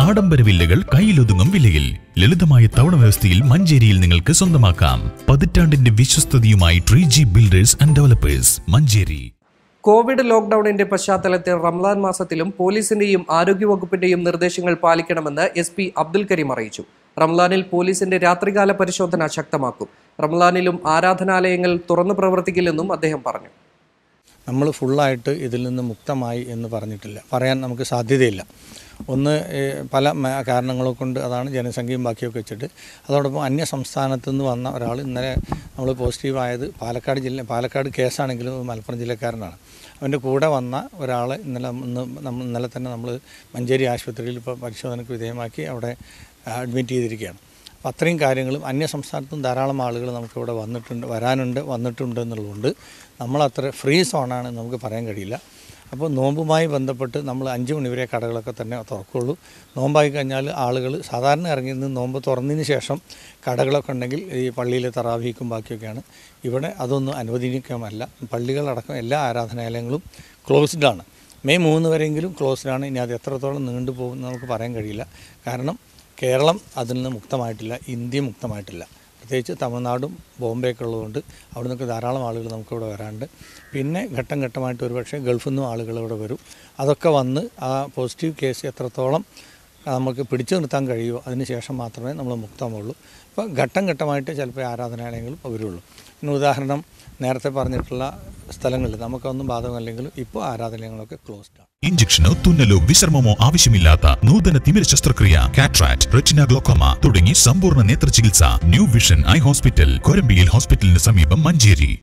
ആഡംബര വില്ലകൾ കയ്യിലൊതുങ്ങും വിലയിൽ ലളിതമായ തവണ വ്യവസ്ഥയിൽ മഞ്ചേരിയിൽ നിങ്ങൾക്ക് സ്വന്തമാക്കാം പതിറ്റാണ്ടിന്റെ വിശ്വസ്തതയുമായി tree G builders and developers Manjeri covid ലോക്ഡൌണിന്റെ പശ്ചാത്തലത്തിൽ റംലാൻ മാസത്തിലും പോലീസിന്റെയും ആരോഗ്യവകുപ്പിന്റെയും നിർദ്ദേശങ്ങൾ പാലിക്കണമെന്ന് എസ് പി അബ്ദുൽ കരീം അറിയിച്ചു റംലാനിൽ പോലീസിന്റെ രാത്രികാല പരിശോധന ശക്തമാക്കും റംലാനിലും ആരാധനാലയങ്ങൾ തുറന്നു പ്രവർത്തിക്കില്ലെന്നും അദ്ദേഹം പറഞ്ഞു നമ്മൾ ഫുള്ളായിട്ട് ഇതിൽ നിന്ന് മുക്തമായി എന്ന് പറഞ്ഞിട്ടില്ല പറയാൻ നമുക്ക് സാധ്യതയില്ല ഒന്ന് ഏഹ്, പല മ- കാരണങ്ങളെ കൊണ്ട് അതാണ് ജനസംഖ്യയും ബാക്കിയൊക്കെ വെച്ചിട്ട് അതോടൊപ്പം അന്യ സംസ്ഥാനത്തു നിന്ന് വന്ന ഒരാൾ ഇന്നലെ നമ്മൾ പോസിറ്റീവായത് പാലക്കാട് ജില്ല പാലക്കാട് കേസാണെങ്കിലും അത് മലപ്പുറം ജില്ലക്കാരനാണ് അവൻ്റെ കൂടെ വന്ന ഒരാളെ ഇന്നലെ ഇന്ന് നമ്മൾ ഇന്നലെ തന്നെ നമ്മൾ മഞ്ചേരി ആശുപത്രിയിൽ ഇപ്പോൾ പരിശോധനയ്ക്ക് വിധേയമാക്കി അവിടെ അഡ്മിറ്റ് ചെയ്തിരിക്കുകയാണ് അപ്പോൾ അത്രയും കാര്യങ്ങളും അന്യ സംസ്ഥാനത്തും ധാരാളം ആളുകൾ നമുക്കിവിടെ വന്നിട്ടുണ്ട് വരാനുണ്ട് വന്നിട്ടുണ്ട് എന്നുള്ളതുകൊണ്ട് നമ്മളത്ര ഫ്രീ സോണാണ് നമുക്ക് പറയാൻ കഴിയില്ല അപ്പോൾ നോമ്പുമായി ബന്ധപ്പെട്ട് നമ്മൾ അഞ്ച് മണിവരെ കടകളൊക്കെ തന്നെ തുറക്കുള്ളൂ നോമ്പായി കഴിഞ്ഞാൽ ആളുകൾ സാധാരണ ഇറങ്ങി നിന്ന് നോമ്പ് തുറന്നതിന് ശേഷം കടകളൊക്കെ ഉണ്ടെങ്കിൽ ഈ പള്ളിയിലെ തറാവീക്കും ബാക്കിയൊക്കെയാണ് ഇവിടെ അതൊന്നും അനുവദനീയമല്ല പള്ളികളടക്കം എല്ലാ ആരാധനാലയങ്ങളും ക്ലോസ്ഡ് ആണ് മെയ് മൂന്ന് വരെയെങ്കിലും ക്ലോസ്ഡ് ആണ് ഇനി അത് എത്രത്തോളം നീണ്ടു പോകും നമുക്ക് പറയാൻ കഴിയില്ല കാരണം കേരളം അതിൽ നിന്ന് മുക്തമായിട്ടില്ല ഇന്ത്യ മുക്തമായിട്ടില്ല പ്രത്യേകിച്ച് തമിഴ്നാടും ബോംബെയൊക്കെ ഉള്ളതുകൊണ്ട് അവിടെ നിന്നൊക്കെ ധാരാളം ആളുകൾ നമുക്കിവിടെ വരാറുണ്ട് പിന്നെ ഘട്ടം ഘട്ടമായിട്ട് ഒരുപക്ഷെ ഗൾഫിൽ നിന്നും ആളുകൾ ഇവിടെ വരും അതൊക്കെ വന്ന് ആ പോസിറ്റീവ് കേസ് എത്രത്തോളം നമുക്ക് പിടിച്ചു നിർത്താൻ കഴിയുമോ അതിന് ശേഷം മാത്രമേ നമ്മൾ മുക്തമുള്ളൂ അപ്പോൾ ഘട്ടം ഘട്ടമായിട്ട് ചിലപ്പോൾ ആരാധനാലയങ്ങളും വരുള്ളൂ പിന്നെ ഉദാഹരണം നേരത്തെ പറഞ്ഞിട്ടുള്ള സ്ഥലങ്ങളിൽ നമുക്കൊന്നും ബാധകമല്ലെങ്കിലും ഇപ്പോൾ ആരാധനാലയങ്ങളൊക്കെ ക്ലോസ്ഡ് ആണ് ഇഞ്ചക്ഷനോ തുന്നലോ വിശ്രമമോ ആവശ്യമില്ലാത്ത നൂതന തിമിര ശസ്ത്രക്രിയ കാട്രാക്ട് റെറ്റിന ഗ്ലോക്കോമ തുടങ്ങി സമ്പൂർണ്ണ നേത്ര ചികിത്സ ന്യൂ വിഷൻ ഐ ഹോസ്പിറ്റൽ കൊരമ്പിയിൽ ഹോസ്പിറ്റലിന് സമീപം മഞ്ചേരി